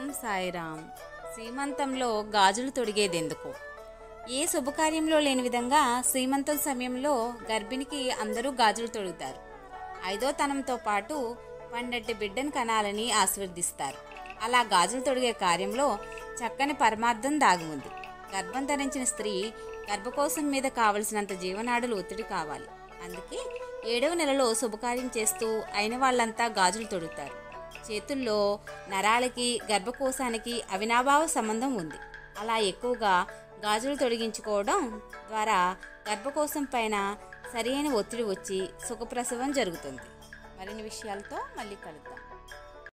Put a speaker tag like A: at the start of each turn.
A: ఓం సాయిరామ్ సీమంతంలో గాజులు తొడిగేదెందుకు ఏ శుభకార్యంలో లేని విధంగా శ్రీమంతం సమయంలో గర్భిణికి అందరూ గాజులు తొడుగుతారు ఐదో తనంతో పాటు పండట్టి బిడ్డను కనాలని ఆశీర్వదిస్తారు అలా గాజులు తొడిగే కార్యంలో చక్కని పరమార్థం దాగి ఉంది గర్భం ధరించిన స్త్రీ గర్భకోశం మీద కావలసినంత జీవనాడులు ఒత్తిడి కావాలి అందుకే ఏడవ నెలలో శుభకార్యం చేస్తూ అయిన వాళ్ళంతా గాజులు తొడుగుతారు చేతుల్లో నరాలకి గర్భకోశానికి అవినాభావ సంబంధం ఉంది అలా ఎక్కువగా గాజులు తొడిగించుకోవడం ద్వారా గర్భకోశం పైన సరైన ఒత్తిడి వచ్చి సుఖప్రసవం జరుగుతుంది మరిన్ని విషయాలతో మళ్ళీ కలుద్దాం